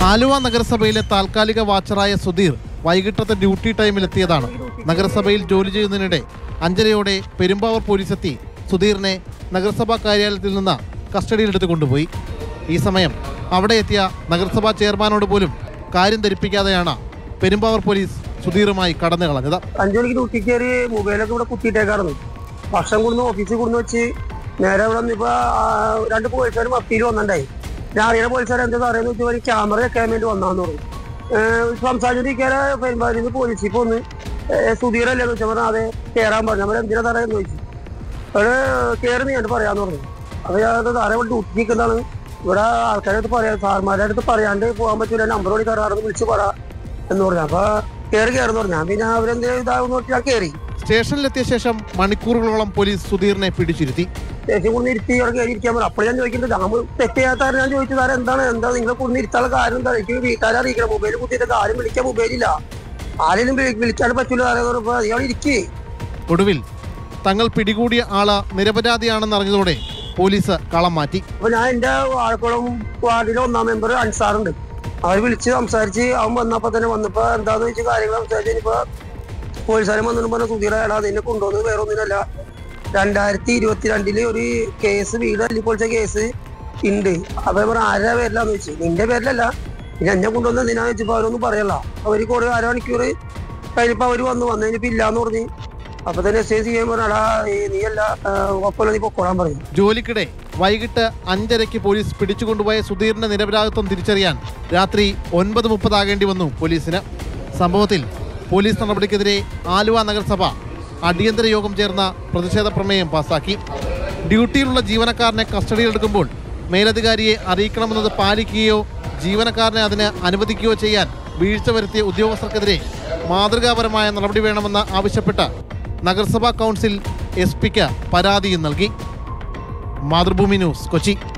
ആലുവ നഗരസഭയിലെ താൽക്കാലിക വാച്ചറായ സുധീർ വൈകിട്ടത്തെ ഡ്യൂട്ടി ടൈമിൽ എത്തിയതാണ് നഗരസഭയിൽ ജോലി ചെയ്യുന്നതിനിടെ അഞ്ചരയോടെ പെരുമ്പാവൂർ പോലീസ് എത്തി സുധീറിനെ നഗരസഭാ കാര്യാലയത്തിൽ നിന്ന് കസ്റ്റഡിയിലെടുത്ത് കൊണ്ടുപോയി ഈ സമയം അവിടെ എത്തിയ നഗരസഭാ ചെയർമാനോട് പോലും കാര്യം ധരിപ്പിക്കാതെയാണ് പെരുമ്പാവൂർ പോലീസ് സുധീറുമായി കടന്നു കളഞ്ഞത് അഞ്ചു മണിക്ക് ഡ്യൂട്ടി കയറി മൊബൈലൊക്കെ ഇവിടെ കുത്തിയിട്ടേക്കായിരുന്നു ഭക്ഷണം കൊടുന്ന് ഓഫീസിൽ കൊടുന്ന് വെച്ച് നേരെ ഇവിടെ നിന്ന് ഇപ്പൊ ആ, രണ്ട് പോലീസുകാരും അപ്പീൽ വന്നിട്ടുണ്ടായി ഞാൻ അറിയുന്ന പോലീസുകാർ എന്താ പറയുന്നത് വെച്ചാൽ ക്യാമറ വെക്കാൻ വേണ്ടി വന്നാന്ന് പറഞ്ഞു ഏഹ് സംസാരിച്ചിരിക്കാരെ പെരുമ്പാലിൽ നിന്ന് പോലീസ് ഇപ്പൊ ഒന്ന് ഏഹ് സുധീറല്ലേ എന്ന് വെച്ചാൽ പറഞ്ഞാൽ അതെ കയറാൻ പറഞ്ഞു നമ്മൾ എന്തിനാ തറ എന്ന് ചോദിച്ചു അവര് കയറി നീ എന്നിട്ട് പറയാന്ന് പറഞ്ഞു അപ്പൊ ഞാൻ താരെ ഇവിടെ ഡ്യൂട്ടി നിൽക്കുന്നതാണ് ഇവിടെ ആൾക്കാരെ അടുത്ത് പറയാം സാർമാരുടെ അടുത്ത് പറയാണ്ട് പോകാൻ പറ്റൂല നമ്പർ വിളി തരാറെന്ന് വിളിച്ച് പറ എന്ന് പറഞ്ഞു അപ്പൊ കയറി കയറുന്നു പറഞ്ഞു ഞാൻ പിന്നെ അവരെന്ത് ഇതാകുന്ന നോക്കി ഞാൻ കയറി സ്റ്റേഷനിലെത്തിയ ശേഷം മണിക്കൂറുകളോളം പോലീസ് സുധീറിനെ പിടിച്ചിരുത്തി സ്റ്റേഷൻ കൊണ്ട് ഇരുത്തി അവിടെ കയറി ഇരിക്കാൻ പറഞ്ഞു അപ്പോൾ ഞാൻ ചോദിക്കുന്നത് ഞാൻ തെറ്റ് ചെയ്യാത്ത ഞാൻ ചോദിച്ചു സാറേ എന്താണ് എന്താ നിങ്ങളെ കൊണ്ട് ഇരുത്താനുള്ള കാര്യം എന്താ എനിക്ക് വീട്ടുകാരെ അറിയിക്കണം മൊബൈൽ കുത്തിയിട്ട് ആരും വിളിക്കാൻ മൊബൈലില്ല ആരെയും വിളി- വിളിക്കാൻ പറ്റൂല സാറേ എന്ന് പറഞ്ഞപ്പോ ഇയാൾ ഇരിക്കേ ഒടുവിൽ തങ്ങൾ പിടികൂടിയ ആള് നിരപരാധിയാണെന്ന് അറിഞ്ഞതോടെ പോലീസ് കളം മാറ്റി അപ്പൊ ഞാൻ എന്റെ വാഴക്കുളം വാർഡിലെ ഒന്നാം മെമ്പർ അൻസാറുണ്ട് അവർ വിളിച്ച് സംസാരിച്ച് അവൻ വന്നപ്പോ തന്നെ വന്നപ്പോ എന്താന്ന് വെച്ച് കാര്യങ്ങൾ സംസാരിച്ച് ഇനിയിപ്പോ പോലീസുകാരൻ വന്നിട്ട് പറഞ്ഞ സുധീറേടാ നിന്നെ കൊണ്ടുവന്നത് വേറെ ഒന്നിനല്ല രണ്ടായിരത്തി ഇരുപത്തിരണ്ടില് ഒരു കേസ് വീട് അല്ലി പൊളിച്ച കേസ് ഉണ്ട് അപ്പൊ ഞാൻ പറഞ്ഞു ആരുടെ പേരിലാന്ന് വെച്ച് നിന്റെ പേരിലല്ല പിന്നെ എന്നെ കൊണ്ടുവന്ന എന്തിനാന്ന് വെച്ചപ്പോ അവരൊന്നും പറയല്ല അവര് കുറെ അരമണിക്കൂർ കഴിഞ്ഞപ്പോ അവര് വന്നു വന്നതിനിപ്പോ ഇല്ലാന്ന് പറഞ്ഞ് അപ്പൊ തന്നെ എസ് ഐ സി ചെയ്യാൻ പറഞ്ഞാടാ നീ അല്ല ഒപ്പല്ല നീ പൊക്കോളാൻ പറയും ജോലിക്കിടെ വൈകിട്ട് അഞ്ചരയ്ക്ക് പോലീസ് പിടിച്ചുകൊണ്ടുപോയ സുധീറിന്റെ നിരപരാധിത്വം തിരിച്ചറിയാൻ രാത്രി ഒൻപത് മുപ്പതാകേണ്ടി വന്നു പോലീസിന് സംഭവത്തിൽ പോലീസ് നടപടിക്കെതിരെ ആലുവ നഗരസഭ അടിയന്തര യോഗം ചേർന്ന പ്രതിഷേധ പ്രമേയം പാസാക്കി ഡ്യൂട്ടിയിലുള്ള ജീവനക്കാരനെ കസ്റ്റഡിയിലെടുക്കുമ്പോൾ മേലധികാരിയെ അറിയിക്കണമെന്നത് പാലിക്കുകയോ ജീവനക്കാരനെ അതിന് അനുവദിക്കുകയോ ചെയ്യാൻ വീഴ്ച വരുത്തിയ ഉദ്യോഗസ്ഥർക്കെതിരെ മാതൃകാപരമായ നടപടി വേണമെന്ന് ആവശ്യപ്പെട്ട് നഗരസഭാ കൗൺസിൽ എസ് പിക്ക് പരാതിയും നൽകി മാതൃഭൂമി ന്യൂസ് കൊച്ചി